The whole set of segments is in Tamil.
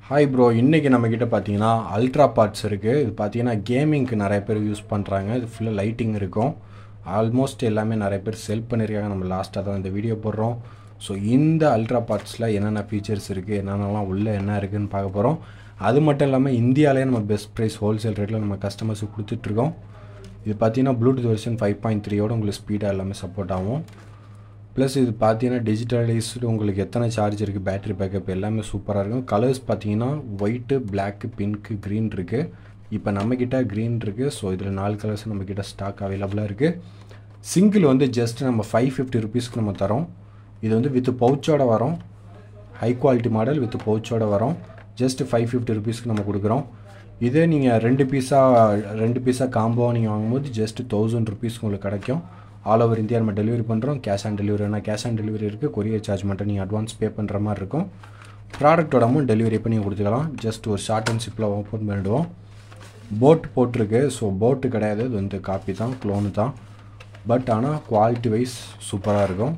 ஹாய் ப்ரோ இன்றைக்கி நம்மக்கிட்ட பார்த்தீங்கன்னா அல்ட்ரா பார்ட்ஸ் இருக்குது இது பார்த்தீங்கன்னா கேமிங்க்கு நிறைய பேர் யூஸ் பண்ணுறாங்க இது ஃபுல்லாக லைட்டிங் இருக்கும் ஆல்மோஸ்ட் எல்லாமே நிறைய பேர் செல் பண்ணியிருக்காங்க நம்ம லாஸ்ட்டாக தான் இந்த வீடியோ போடுறோம் ஸோ இந்த அல்ட்ரா பார்ட்ஸில் என்னென்ன ஃபீச்சர்ஸ் இருக்குது என்னென்னலாம் உள்ளே என்ன இருக்குதுன்னு பார்க்க போகிறோம் அது மட்டும் இல்லாமல் இந்தியாவிலே நம்ம பெஸ்ட் ப்ரைஸ் ஹோல்சேல் ரேட்டில் நம்ம கஸ்டமர்ஸுக்கு கொடுத்துட்ருக்கோம் இது பார்த்தீங்கன்னா ப்ளூடூத் வெர்ஷன் ஃபைவ் பாயிண்ட் த்ரீயோட உங்களுக்கு ஸ்பீடாக எல்லாமே சப்போர்ட் ஆகும் ப்ளஸ் இது பார்த்தீங்கன்னா டிஜிட்டலைஸ்டு உங்களுக்கு எத்தனை சார்ஜ் இருக்குது பேட்டரி பேக்கப் எல்லாமே சூப்பராக இருக்கும் கலர்ஸ் பார்த்தீங்கன்னா ஒயிட்டு பிளாக்கு பிங்க்கு க்ரீன் இருக்குது இப்போ நம்மக்கிட்ட க்ரீன் இருக்குது ஸோ இதில் நாலு கலர்ஸ் நம்மக்கிட்ட ஸ்டாக் அவைலபிளாக இருக்குது சிங்கிள் வந்து ஜஸ்ட் நம்ம ஃபைவ் ஃபிஃப்டி ருபீஸ்க்கு நம்ம தரோம் இது வந்து வித் பவுச்சோட வரும் ஹை குவாலிட்டி மாடல் வித் பவுச்சோட வரும் ஜஸ்ட் ஃபைவ் ஃபிஃப்டி ருபீஸ்க்கு நம்ம கொடுக்குறோம் இதே நீங்கள் ரெண்டு பீஸாக ரெண்டு பீஸாக காம்போ நீங்கள் வாங்கும்போது ஜஸ்ட் தௌசண்ட் ருபீஸ்க்கு உங்களுக்கு கிடைக்கும் ஆல் ஓவர் இந்தியா நம்ம டெலிவரி பண்ணுறோம் கேஷ் ஆன் டெலிவரினா கேஷ் ஆன் டெலிவரி இருக்குது கொரியர் சார்ஜ் மட்டும் நீங்கள் அட்வான்ஸ் பே பண்ணுற மாதிரி இருக்கும் ப்ராடக்ட்டோட அமௌண்ட் டெலிவரி பண்ணி கொடுத்துக்கலாம் ஜஸ்ட் ஒரு ஷார்ட் அண்ட் சிப்பில் ஓப்பன் பண்ணிவிடுவோம் போட் போட்டிருக்கு ஸோ போட்டு கிடையாது இது வந்து காப்பி தான் க்ளோனு தான் பட் ஆனால் குவாலிட்டி வைஸ் சூப்பராக இருக்கும்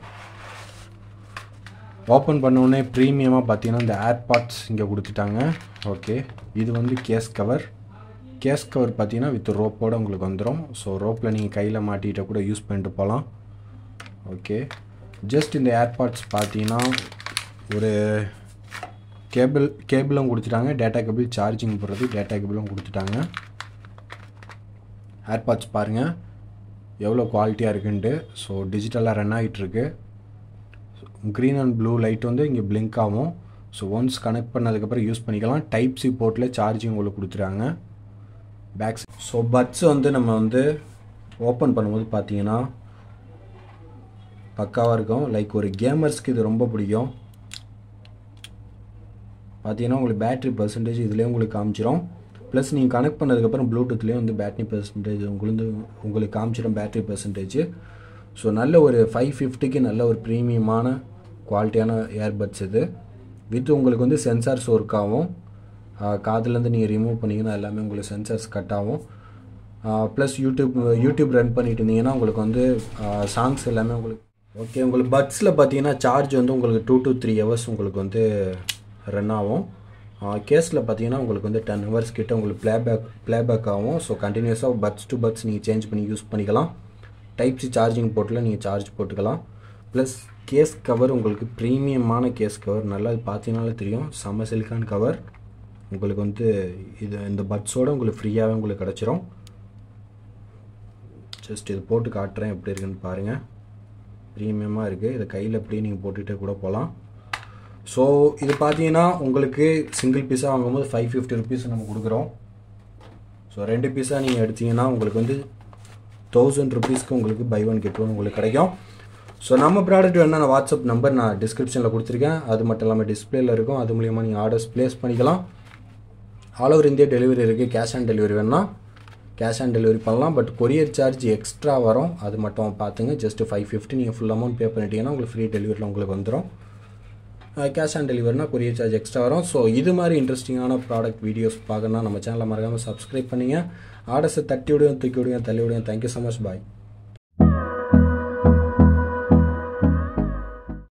ஓப்பன் பண்ணோடனே ப்ரீமியமாக பார்த்தீங்கன்னா இந்த ஏர்பாட்ஸ் இங்கே கொடுத்துட்டாங்க ஓகே இது வந்து கேஸ் கவர் கேஸ் கவர் பார்த்தீங்கன்னா வித் ரோப்போடு உங்களுக்கு வந்துடும் ஸோ ரோப்பில் நீங்கள் கையில் மாட்டிகிட்ட கூட யூஸ் பண்ணிட்டு போகலாம் ஓகே ஜஸ்ட் இந்த ஏர்பாட்ஸ் பார்த்தீங்கன்னா ஒரு கேபிள் கேபிளும் கொடுத்துட்டாங்க டேட்டா கேபிள் சார்ஜிங் போடுறது டேட்டா கேபிளும் கொடுத்துட்டாங்க ஏர்பாட்ஸ் பாருங்கள் எவ்வளோ குவாலிட்டியாக இருக்குன்ட்டு ஸோ டிஜிட்டலாக ரன் ஆகிட்டுருக்கு க்ரீன் அண்ட் ப்ளூ லைட் வந்து இங்கே பிளிங்க் ஆகும் ஸோ ஒன்ஸ் கனெக்ட் பண்ணதுக்கப்புறம் யூஸ் பண்ணிக்கலாம் டைப் சி போர்ட்டில் சார்ஜிங் உங்களுக்கு கொடுத்துருக்காங்க பேக்ஸ் ஸோ பட்ஸ் வந்து நம்ம வந்து ஓப்பன் பண்ணும்போது பார்த்தீங்கன்னா பக்காவாக இருக்கும் லைக் ஒரு கேமர்ஸ்க்கு இது ரொம்ப பிடிக்கும் பார்த்தீங்கன்னா உங்களுக்கு பேட்ரி பர்சன்டேஜ் இதுலேயே உங்களுக்கு காமிச்சிரும் ப்ளஸ் நீங்கள் கனெக்ட் பண்ணதுக்கப்புறம் ப்ளூடூத்லேயும் வந்து பேட்டரி பர்சன்டேஜ் உங்களுக்கு உங்களுக்கு காமிச்சிடும் பேட்டரி பர்சன்டேஜ் ஸோ நல்ல ஒரு ஃபைவ் ஃபிஃப்டிக்கு நல்ல ஒரு ப்ரீமியமான குவாலிட்டியான இயர்பட்ஸ் இது வித் உங்களுக்கு வந்து சென்சார்ஸ் ஒர்க் ஆகும் காதுலேருந்து நீங்கள் ரிமூவ் பண்ணிங்கன்னா எல்லாமே உங்களுக்கு சென்சார்ஸ் கட் ஆகும் ப்ளஸ் யூடியூப் யூடியூப் ரன் பண்ணிட்டு இருந்தீங்கன்னா உங்களுக்கு வந்து சாங்ஸ் எல்லாமே உங்களுக்கு ஓகே உங்களுக்கு பட்ஸில் பார்த்தீங்கன்னா சார்ஜ் வந்து உங்களுக்கு டூ டு த்ரீ ஹவர்ஸ் உங்களுக்கு வந்து ரன் ஆகும் கேஸில் பார்த்தீங்கன்னா உங்களுக்கு வந்து டென் ஹவர்ஸ் கிட்ட உங்களுக்கு ப்ளேபேக் ப்ளேபேக் ஆகும் ஸோ கண்டினியூஸாக பட்ஸ் டு பட்ஸ் நீங்கள் சேஞ்ச் பண்ணி யூஸ் பண்ணிக்கலாம் டைப் சி சார்ஜிங் போர்ட்டில் நீங்கள் சார்ஜ் போட்டுக்கலாம் ப்ளஸ் கேஸ் கவர் உங்களுக்கு ப்ரீமியமான கேஸ் கவர் நல்லா பார்த்தீங்கனாலே தெரியும் செம்ம சிலிக்கான் கவர் உங்களுக்கு வந்து இது இந்த பட்ஸோடு உங்களுக்கு ஃப்ரீயாகவே உங்களுக்கு கிடச்சிரும் ஜஸ்ட் இது போட்டு காட்டுறேன் எப்படி இருக்குன்னு பாருங்கள் ப்ரீமியமாக இருக்குது இதை கையில் அப்படியே நீங்கள் போட்டுகிட்டே கூட போகலாம் ஸோ இது பார்த்தீங்கன்னா உங்களுக்கு சிங்கிள் பீஸாக வாங்கும்போது ஃபைவ் ஃபிஃப்டி ருபீஸ் நம்ம கொடுக்குறோம் ஸோ ரெண்டு பீஸாக நீங்கள் எடுத்தீங்கன்னா உங்களுக்கு வந்து தௌசண்ட் ருபீஸ்க்கு உங்களுக்கு பை ஒன் கெட் ஒன் உங்களுக்கு கிடைக்கும் ஸோ நம்ம ப்ராடக்ட் வேணால் வாட்ஸ்அப் நம்பர் நான் டிஸ்கிரிப்ஷனில் கொடுத்துருக்கேன் அது மட்டும் இல்லாமல் டிஸ்பிளேல இருக்கும் அது மூலியமாக நீங்கள் ஆர்டர்ஸ் ப்ளேஸ் பண்ணிக்கலாம் ஆல் ஓவர் இந்தியா டெலிவரி இருக்குது கேஷ் ஆன் டெலிவரி வேணால் கேஷ் ஆன் டெலிவரி பண்ணலாம் பட் கொரியர் சார்ஜ் எக்ஸ்ட்ரா வரும் அது மட்டும் பார்த்துங்க ஜஸ்ட் ஃபைவ் ஃபிஃப்டி நீங்கள் ஃபுல் அமௌண்ட் பே பண்ணிட்டீங்கன்னா உங்களுக்கு ஃப்ரீ டெலிவரியில் உங்களுக்கு வந்துடும் கேஷ் ஆன் டெலிவரினா கொரியர் சார்ஜ் எக்ஸ்ட்ரா வரும் ஸோ இது மாதிரி இன்ட்ரெஸ்டிங்கான ப்ராடக்ட் வீடியோஸ் பார்க்கணுன்னா நம்ம சேனலை மறக்காமல் சப்ஸ்கிரைப் பண்ணிங்க ஆர்டர்ஸை தட்டி விடுவோம் தூக்கி விடுவோம் தள்ளி விடுவோம் தேங்க்யூ ஸோ மச் பாய்